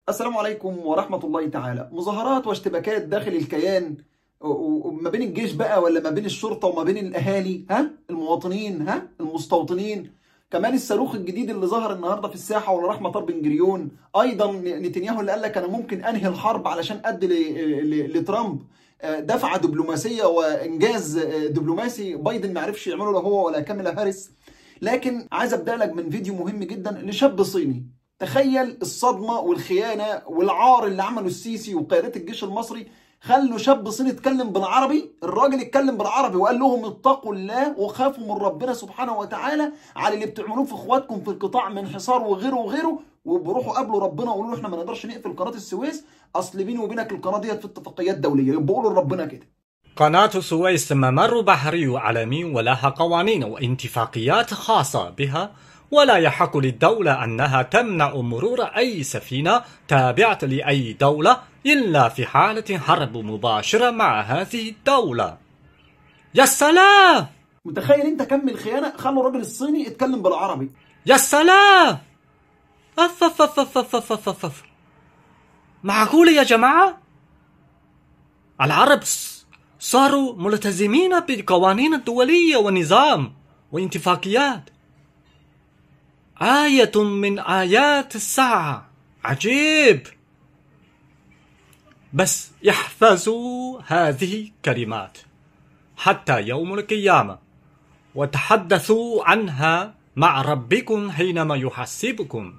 السلام عليكم ورحمة الله تعالى مظاهرات واشتباكات داخل الكيان وما بين الجيش بقى ولا ما بين الشرطة وما بين الأهالي ها المواطنين ها المستوطنين كمان الصاروخ الجديد اللي ظهر النهارده في الساحه ولا راح مطار بن جريون ايضا نتنياهو اللي قال لك انا ممكن انهي الحرب علشان ادي لترامب دفعه دبلوماسيه وانجاز دبلوماسي بايدن ما عرفش يعمله لا هو ولا كاميلا هاريس لكن عايز ابدا لك من فيديو مهم جدا لشاب صيني تخيل الصدمه والخيانه والعار اللي عمله السيسي وقيادات الجيش المصري خلوا شاب صيني يتكلم بالعربي الراجل اتكلم بالعربي وقال لهم اتقوا الله وخافوا من ربنا سبحانه وتعالى على اللي بتعملوه في اخواتكم في القطاع من حصار وغيره وغيره وبروحوا قابلوا ربنا وقولوا له احنا ما نقدرش نقفل قناه السويس اصل بيني وبينك القناه ديت في اتفاقيات دوليه يبقى قولوا لربنا كده قناة السويس ممر بحري عالمي ولها قوانين واتفاقيات خاصة بها ولا يحق للدولة أنها تمنع مرور أي سفينة تابعة لأي دولة إلا في حالة حرب مباشرة مع هذه الدولة يا سلام متخيل انت كم الخيانه خلوا الراجل الصيني يتكلم بالعربي يا سلام أف أف أف أف أف أف أف أف. معقول يا جماعة العرب صاروا ملتزمين بالقوانين الدولية والنظام واتفاقيات آية من آيات الساعة عجيب بس احفظوا هذه الكلمات حتى يوم القيامة وتحدثوا عنها مع ربكم حينما يحاسبكم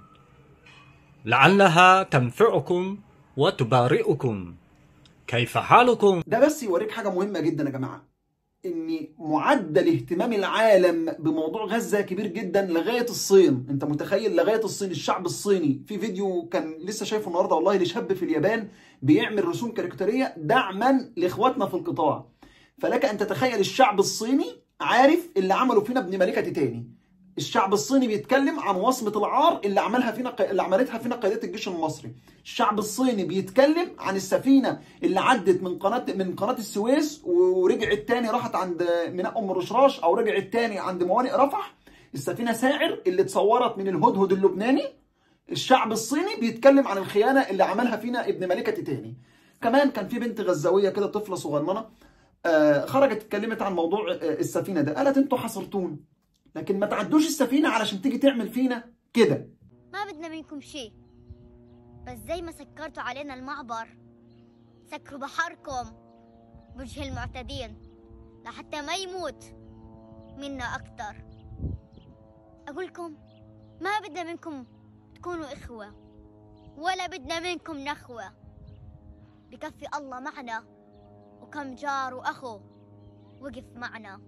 لعلها تنفعكم وتبارئكم كيف حالكم؟ ده بس يوريك حاجه مهمه جدا يا جماعه ان معدل اهتمام العالم بموضوع غزه كبير جدا لغايه الصين انت متخيل لغايه الصين الشعب الصيني في فيديو كان لسه شايفه النهارده والله لشاب في اليابان بيعمل رسوم كاريكاتيريه دعما لاخواتنا في القطاع فلك ان تتخيل الشعب الصيني عارف اللي عمله فينا ابن ملكه تاني الشعب الصيني بيتكلم عن وصمة العار اللي عملها فينا اللي عملتها فينا قيادات الجيش المصري. الشعب الصيني بيتكلم عن السفينة اللي عدت من قناة من قناة السويس ورجعت تاني راحت عند ميناء ام رشراش او رجعت تاني عند موانئ رفح. السفينة ساعر اللي اتصورت من الهدهد اللبناني. الشعب الصيني بيتكلم عن الخيانة اللي عملها فينا ابن ملكة تاني. كمان كان في بنت غزاوية كده طفلة صغننة آه خرجت اتكلمت عن موضوع آه السفينة ده قالت انتوا حصرتونا لكن ما تعدوش السفينة علشان تيجي تعمل فينا كده ما بدنا منكم شيء بس زي ما سكرتوا علينا المعبر سكروا بحركم بوجه المعتدين لحتى ما يموت منا أكتر أقولكم ما بدنا منكم تكونوا إخوة ولا بدنا منكم نخوة بكفي الله معنا وكم جار وأخو وقف معنا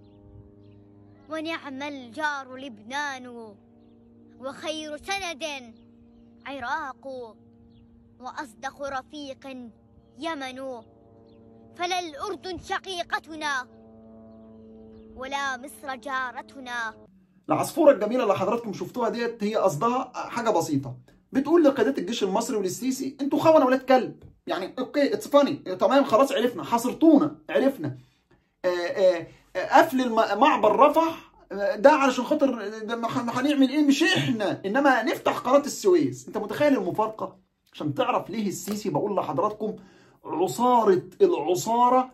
ونعم الجار لبنان وخير سند عراق وأصدق رفيق يمن فلا الأردن شقيقتنا ولا مصر جارتنا العصفورة الجميلة اللي حضراتكم شفتوها ديت هي قصدها حاجة بسيطة بتقول لقيادات الجيش المصري وللسيسي انتوا خونة ولاد كلب يعني اوكي اتس فاني تمام خلاص عرفنا حصرتونا عرفنا آآ آآ قفل معبر رفح ده علشان خاطر هنعمل ايه مش احنا انما نفتح قناه السويس انت متخيل المفارقه عشان تعرف ليه السيسي بقول لحضراتكم عصاره العصاره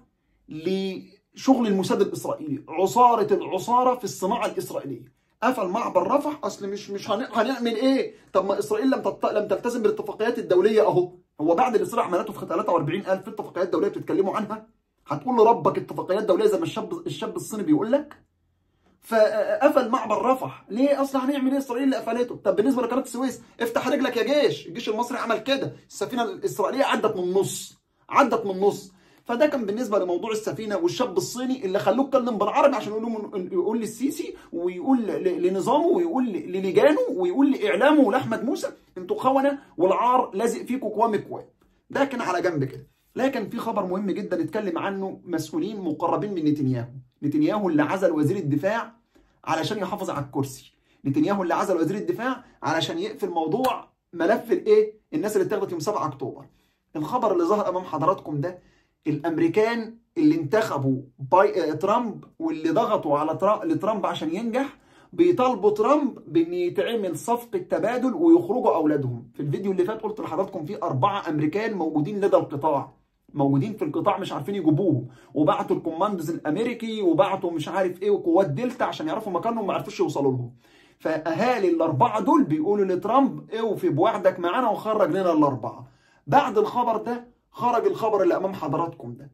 لشغل الموساد الاسرائيلي عصاره العصاره في الصناعه الاسرائيليه قفل معبر رفح اصل مش مش هنعمل ايه طب ما اسرائيل لم تط... لم تلتزم بالاتفاقيات الدوليه اهو هو بعد اللي اسرائيل عملته في 43000 في اتفاقيات دوليه بتتكلموا عنها هتقول لربك اتفاقيات دوليه زي ما الشاب الشاب الصيني بيقول لك فقفل معبر رفح ليه اصلا هنعمل ايه اسرائيل اللي قفلته طب بالنسبه لقناه السويس افتح رجلك يا جيش الجيش المصري عمل كده السفينه الاسرائيليه عدت من النص عدت من النص فده كان بالنسبه لموضوع السفينه والشاب الصيني اللي خلوه يتكلم بالعربي عشان يقول يقول للسيسي ويقول لنظامه ويقول للجانه ويقول لاعلامه ولاحمد موسى انتوا خونه والعار لازق فيكم كوام كوام ده كان على جنب كده لكن في خبر مهم جدا اتكلم عنه مسؤولين مقربين من نتنياهو نتنياهو اللي عزل وزير الدفاع علشان يحافظ على الكرسي نتنياهو اللي عزل وزير الدفاع علشان يقفل موضوع ملف الايه الناس اللي اتاخدت يوم 7 اكتوبر الخبر اللي ظهر امام حضراتكم ده الامريكان اللي انتخبوا باي ترامب واللي ضغطوا على ترامب عشان ينجح بيطالبوا ترامب بان يتعمل صفقه تبادل ويخرجوا اولادهم في الفيديو اللي فات قلت لحضراتكم في اربعه امريكان موجودين لدى القطاع موجودين في القطاع مش عارفين يجيبوهم وبعتوا الكوماندوز الامريكي وبعتوا مش عارف ايه وقوات دلتا عشان يعرفوا مكانهم ما عرفوش يوصلوا لهم فاهالي الاربعه دول بيقولوا لترامب اوفي بوعدك معانا وخرج لنا الاربعه بعد الخبر ده خرج الخبر اللي امام حضراتكم ده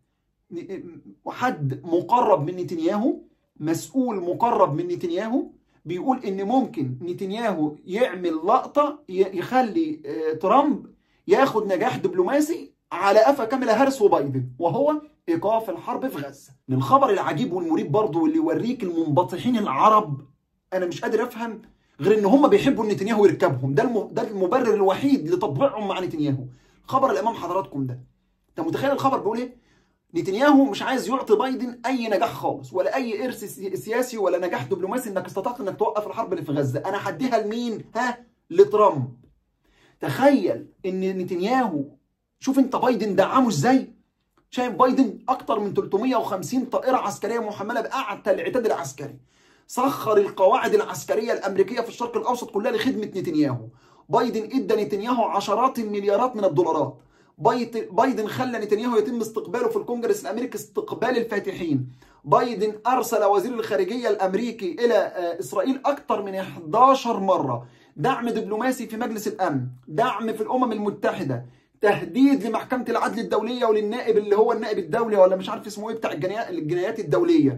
حد مقرب من نتنياهو مسؤول مقرب من نتنياهو بيقول ان ممكن نتنياهو يعمل لقطه يخلي ترامب ياخد نجاح دبلوماسي على قفا كاميلا هارس وبايدن وهو ايقاف الحرب في غزه من الخبر العجيب والمريب برضه واللي يوريك المنبطحين العرب انا مش قادر افهم غير ان هم بيحبوا نتنياهو يركبهم ده ده المبرر الوحيد لتطبيعهم مع نتنياهو الخبر اللي امام حضراتكم ده انت متخيل الخبر بيقول ايه نتنياهو مش عايز يعطي بايدن اي نجاح خالص ولا اي ارث سياسي ولا نجاح دبلوماسي انك استطعت انك توقف الحرب اللي في غزه انا هديها لمين ها لترامب تخيل ان نتنياهو شوف انت بايدن دعمه ازاي شايف بايدن اكتر من 350 طائره عسكريه محمله باعتى العتاد العسكري سخر القواعد العسكريه الامريكيه في الشرق الاوسط كلها لخدمه نتنياهو بايدن ادى نتنياهو عشرات المليارات من الدولارات بايدن خلى نتنياهو يتم استقباله في الكونجرس الامريكي استقبال الفاتحين بايدن ارسل وزير الخارجيه الامريكي الى اسرائيل اكثر من 11 مره دعم دبلوماسي في مجلس الامن دعم في الامم المتحده تهديد لمحكمه العدل الدوليه وللنائب اللي هو النائب الدولي ولا مش عارف اسمه ايه بتاع الجنايات الدوليه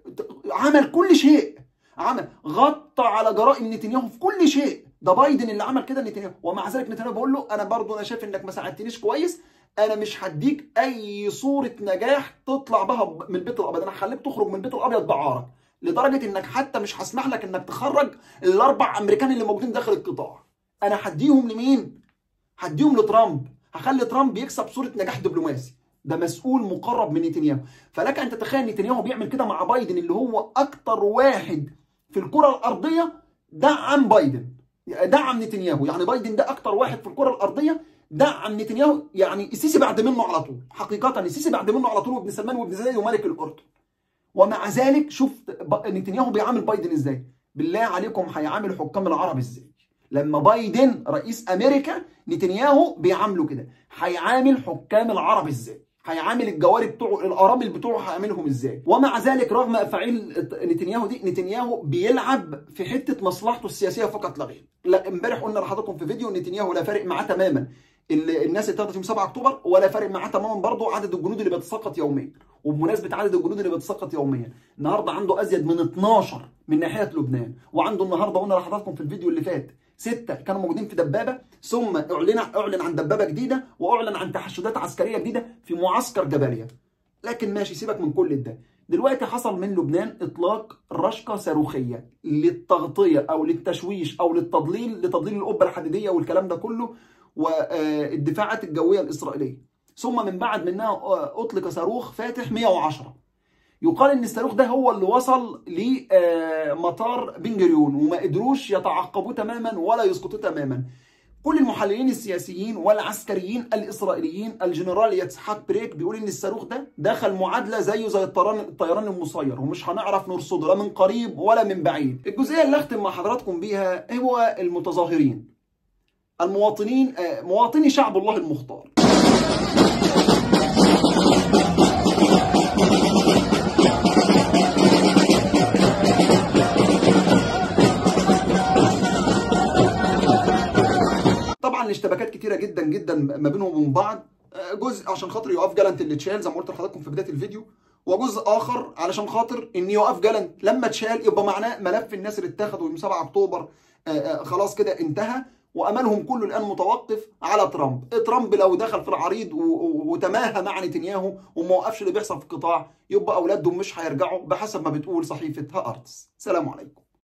عمل كل شيء عمل غطى على جرائم نتنياهو في كل شيء ده بايدن اللي عمل كده نتنياهو ومع ذلك نتنياهو بيقول له انا برضو انا شايف انك ما ساعدتنيش كويس انا مش هديك اي صوره نجاح تطلع بها من البيت الابيض انا هخليك تخرج من البيت الابيض بعارك لدرجه انك حتى مش هسمح لك انك تخرج الاربع امريكان اللي موجودين داخل القطاع انا هديهم لمين هديهم لترامب هخلي ترامب يكسب صوره نجاح دبلوماسي ده مسؤول مقرب من نتنياهو فلك ان تتخيل نتنياهو بيعمل كده مع بايدن اللي هو اكتر واحد في الكره الارضيه دعم بايدن دعم نتنياهو يعني بايدن ده اكتر واحد في الكره الارضيه دعم نتنياهو يعني السيسي بعد منه على طول حقيقه السيسي بعد منه على طول وابن سلمان وابن زايد وملك الاردن ومع ذلك شوف نتنياهو بيعامل بايدن ازاي بالله عليكم هيعامل حكام العرب ازاي لما بايدن رئيس امريكا نتنياهو بيعامله كده هيعامل حكام العرب ازاي هيعامل الجواري بتوعه الارامل بتوعه هيعاملهم ازاي ومع ذلك رغم افاعيل نتنياهو دي نتنياهو بيلعب في حته مصلحته السياسيه فقط لا غير لا امبارح قلنا لحضراتكم في فيديو نتنياهو لا فارق معاه تماما الناس اللي اتقتلت يوم 7 اكتوبر ولا فارق معاه تماما برضه عدد الجنود اللي بيتساقط يوميا وبمناسبه عدد الجنود اللي بيتساقط يوميا النهارده عنده ازيد من 12 من ناحيه لبنان وعنده النهارده قلنا لحضراتكم في الفيديو اللي فات ستة كانوا موجودين في دبابة ثم اعلن اعلن عن دبابة جديدة واعلن عن تحشدات عسكرية جديدة في معسكر جباليا لكن ماشي سيبك من كل ده دلوقتي حصل من لبنان اطلاق رشقة صاروخية للتغطية او للتشويش او للتضليل لتضليل القبة الحديدية والكلام ده كله والدفاعات الجوية الإسرائيلية ثم من بعد منها اطلق صاروخ فاتح 110 يقال ان الصاروخ ده هو اللي وصل لمطار بن جريون وما قدروش يتعقبوه تماما ولا يسقطوه تماما كل المحللين السياسيين والعسكريين الاسرائيليين الجنرال يتسحاق بريك بيقول ان الصاروخ ده دخل معادله زيه زي الطيران الطيران المسير ومش هنعرف نرصده لا من قريب ولا من بعيد الجزئيه اللي اختم مع حضراتكم بيها هو المتظاهرين المواطنين مواطني شعب الله المختار طبعا الاشتباكات كتيره جدا جدا ما بينهم وبين بعض جزء عشان خاطر يقف جالنت اللي اتشال زي ما قلت لحضراتكم في بدايه الفيديو وجزء اخر علشان خاطر ان يقف جالنت لما اتشال يبقى معناه ملف الناس اللي اتاخدوا يوم 7 اكتوبر خلاص كده انتهى واملهم كله الان متوقف على ترامب ترامب لو دخل في العريض وتماهى مع نتنياهو وما وقفش اللي بيحصل في القطاع يبقى اولادهم مش هيرجعوا بحسب ما بتقول صحيفه هارتس سلام عليكم